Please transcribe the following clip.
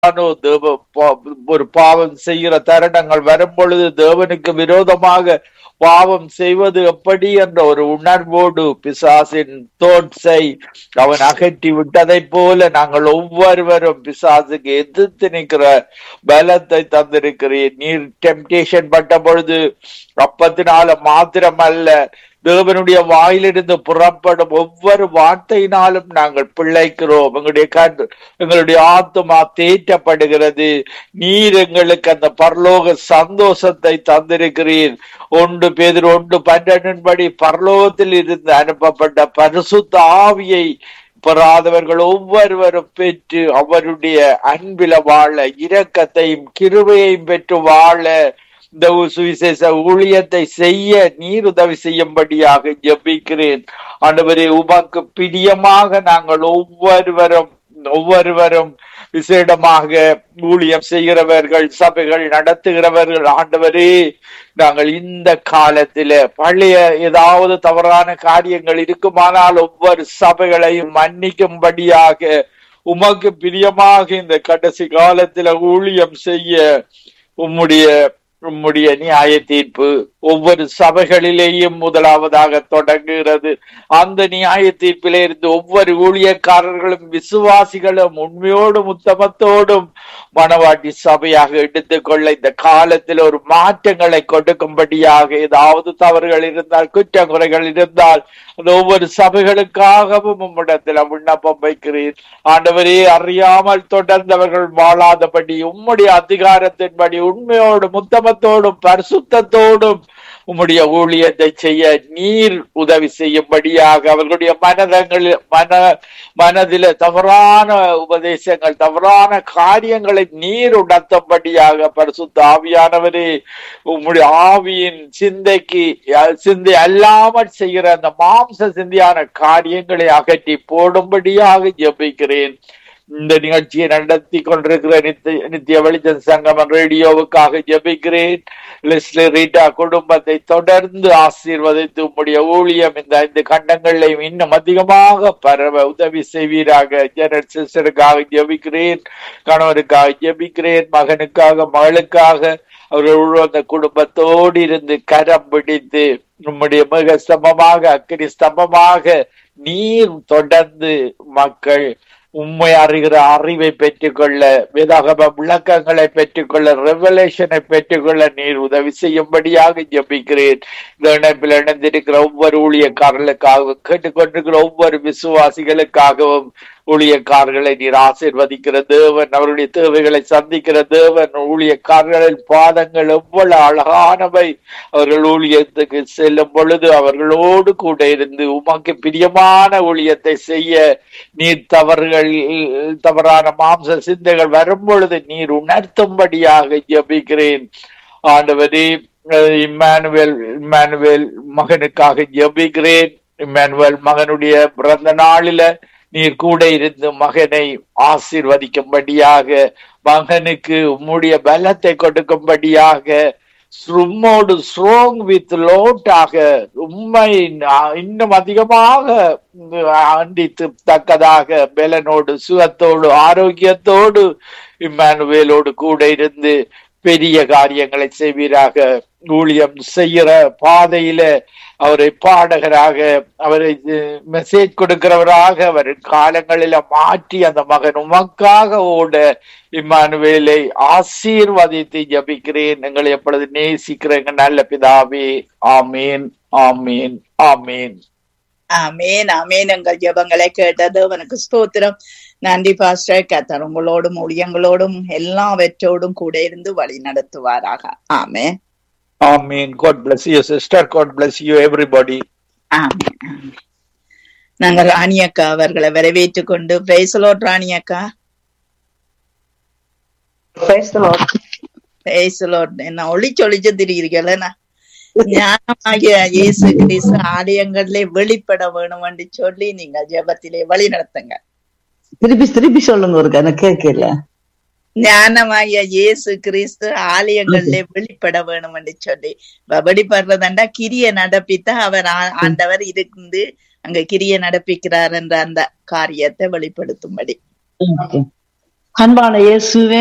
தானோ தேவ பா- ஒரு பாவம் செய்கிற தருணங்கள் வரும் பொழுது தேவனுக்கு விரோதமாக பாவம் செய்வது எப்படி என்ற ஒரு உணர்வோடு பிசாசின் தோற்றை அவன் அகற்றி விட்டதைப் போல நாங்கள் ஒவ்வொருவரும் பிசாசுக்கு எதிர்த்து நிற்கிற பலத்தை தந்திருக்கிறேன் நீர் டெம்டேஷன் பட்ட பொழுது அப்பத்தினால மாத்திரமல்ல தேவனுடைய வாயிலிருந்து புறப்படும் ஒவ்வொரு வார்த்தையினாலும் நாங்கள் பிழைக்கிறோம் எங்களுடைய கண் எங்களுடைய ஆத்மா தேற்றப்படுகிறது நீர் எங்களுக்கு அந்த பரலோக சந்தோஷத்தை தந்திருக்கிறீர் ஒன்று பேதர் ஒன்று பன்னெண்டின் படி பரலோகத்தில் இருந்து அனுப்பப்பட்ட பரிசுத்த ஆவியை பெறாதவர்கள் ஒவ்வொருவரும் பெற்று அவருடைய அன்பில வாழ இரக்கத்தையும் கிருபையையும் பெற்று வாழ இந்த சுவிசேஷ ஊழியத்தை செய்ய நீர் உதவி செய்யும்படியாக ஜெபிக்கிறேன் ஆண்டவரே உமக்கு பிரியமாக நாங்கள் ஒவ்வொருவரும் ஒவ்வொருவரும் விசேடமாக ஊழியம் செய்கிறவர்கள் சபைகள் நடத்துகிறவர்கள் ஆண்டவரே நாங்கள் இந்த காலத்தில பழைய ஏதாவது தவறான காரியங்கள் இருக்குமானால் ஒவ்வொரு சபைகளையும் மன்னிக்கும்படியாக உமக்கு பிரியமாக இந்த கடைசி காலத்தில ஊழியம் செய்ய உம்முடைய உம்முடைய நியாய தீர்ப்பு ஒவ்வொரு சபைகளிலேயும் முதலாவதாக தொடங்குகிறது அந்த நியாய தீர்ப்பிலே இருந்து ஒவ்வொரு ஊழியக்காரர்களும் விசுவாசிகளும் உண்மையோடும் உத்தமத்தோடும் மனவாட்டி சபையாக எடுத்துக்கொள்ள இந்த காலத்தில் ஒரு மாற்றங்களை கொடுக்கும்படியாக ஏதாவது தவறுகள் இருந்தால் குற்றங்குறைகள் இருந்தால் அந்த ஒவ்வொரு சபைகளுக்காகவும் உம்மிடத்தில் விண்ணப்பம் வைக்கிறேன் ஆண்டவரே அறியாமல் தொடர்ந்தவர்கள் வாழாதபடி உம்முடைய அதிகாரத்தின்படி உண்மையோடும் உத்தமத்தோடும் பரிசுத்தத்தோடும் உம்முடைய ஊழியத்தை செய்ய நீர் உதவி செய்யும்படியாக அவர்களுடைய மனதங்களில் மன மனதில தவறான உபதேசங்கள் தவறான காரியங்களை நீர் உணர்த்தும்படியாக பரிசுத்த ஆவியானவரே உம்முடைய ஆவியின் சிந்தைக்கு அஹ், சிந்தை அல்லாமல் செய்கிற அந்த மாம்ச சிந்தையான காரியங்களை அகற்றி போடும்படியாக ஜெபிக்கிறேன் இந்த நிகழ்ச்சியை நடத்தி கொண்டிருக்கிற நித்திய நித்திய வெளிச்சம் சங்கமம் ரேடியோவுக்காக ஜெபிக்கிறேன் லெஸ்லி ரீட்டா குடும்பத்தை தொடர்ந்து ஆசீர்வதித்து உம்முடைய ஊழியம் இந்த ஐந்து கண்டங்களையும் இன்னும் அதிகமாக பரவ உதவி செய்வீராக ஜெனரல் சிஸ்டருக்காக ஜெபிக்கிறேன் கணவருக்காக ஜெபிக்கிறேன் மகனுக்காக மகளுக்காக அவர்கள் அந்த குடும்பத்தோடு இருந்து கரம் பிடித்து உம்முடைய மிக ஸ்தம்பமாக அக்கினி ஸ்தம்பமாக நீர் தொடர்ந்து மக்கள் உண்மை அறிகிற அறிவை பெற்றுக்கொள்ள வேதாகம விளக்கங்களை பெற்றுக்கொள்ள ரெவலேஷனை பெற்றுக்கொள்ள நீர் உதவி செய்யும்படியாக ஜெபிக்கிறேன் இந்த இணைப்பில் இணைந்திருக்கிற ஒவ்வொரு ஊழியக்காரர்களுக்காகவும் கேட்டுக்கொண்டிருக்கிற ஒவ்வொரு விசுவாசிகளுக்காகவும் ஊழியக்காரர்களை நீர் ஆசீர்வதிக்கிற தேவன் அவருடைய தேவைகளை சந்திக்கிற தேவன் ஊழியக்காரர்களின் பாதங்கள் எவ்வளவு அழகானவை அவர்கள் ஊழியத்துக்கு செல்லும் பொழுது அவர்களோடு கூட இருந்து உமக்கு பிரியமான ஊழியத்தை செய்ய நீர் தவறுகள் தவறான மாம்ச சிந்தைகள் வரும் பொழுது நீர் உணர்த்தும்படியாக ஜெபிக்கிறேன் ஆண்டவரே அஹ், இம்மானுவேல் இம்மானுவேல் மகனுக்காக ஜெபிக்கிறேன் இம்மானுவேல் மகனுடைய பிறந்த நாளில நீர் கூட இருந்து மகனை ஆசீர்வதிக்கும்படியாக மகனுக்கு உம்முடைய பலத்தை கொடுக்கும்படியாக ஸ்ரும்மோடு ஸ்ட்ராங் வித் லோட்டாக உண்மை இன்னும் அதிகமாக அண்டித்து தக்கதாக பலனோடு சுகத்தோடு ஆரோக்கியத்தோடு இம்மானுவேலோடு கூட இருந்து பெரிய காரியங்களை செய்வீராக ஊழியம் செய்கிற பாதையில அவரை பாடகராக அவரை மெசேஜ் கொடுக்கிறவராக அவர் காலங்களில மாற்றி அந்த மகன் உமக்காக ஓட இம்மானுவேலை ஆசீர்வதித்து ஜபிக்கிறேன் எங்களை எப்பொழுது நேசிக்கிற எங்க நல்ல பிதாவே ஆமீன் ஆமீன் ஆமீன் ஆமேன் ஆமேன் எங்கள் ஜெபங்களை கேட்டது அவனுக்கு ஸ்தோத்திரம் நன்றி பாஸ்டர் கத்தர் உங்களோடும் ஊழியங்களோடும் எல்லாவற்றோடும் கூட இருந்து வழி நடத்துவாராக ஆமேன் ஆமீன் God bless you sister God bless you everybody ஆமேன் ஆமேன். நாங்கள் ராணியக்கா அவர்களை வரவேற்றுக் கொண்டு பிரைசலோட் ராணியக்கா Praise the Lord. பிரைசலோட் என்ன ஒளிச்சு ஒளிச்சு திரிகிறீங்களா ஞானமாகிய இயேசு கிறிஸ்து ஆலயங்களிலே வெளிப்பட வேணும் என்று சொல்லி நீங்க ஜெபத்திலே வழி நடத்துங்க திருப்பி திருப்பி சொல்லுங்க ஒரு எனக்கு கேட்கல ஞானமாகிய இயேசு கிறிஸ்து ஆலயங்களிலே வெளிப்பட வேணும் என்று சொல்லி வ- வெளிப்படுறதாண்டா கிரிய நடப்பித்தா அவர் ஆ- ஆண்டவர் இருந்து அங்க கிரிய நடப்பிக்கிறார் என்ற அந்த காரியத்தை வெளிப்படுத்தும்படி Okay. அன்பான இயேசுவே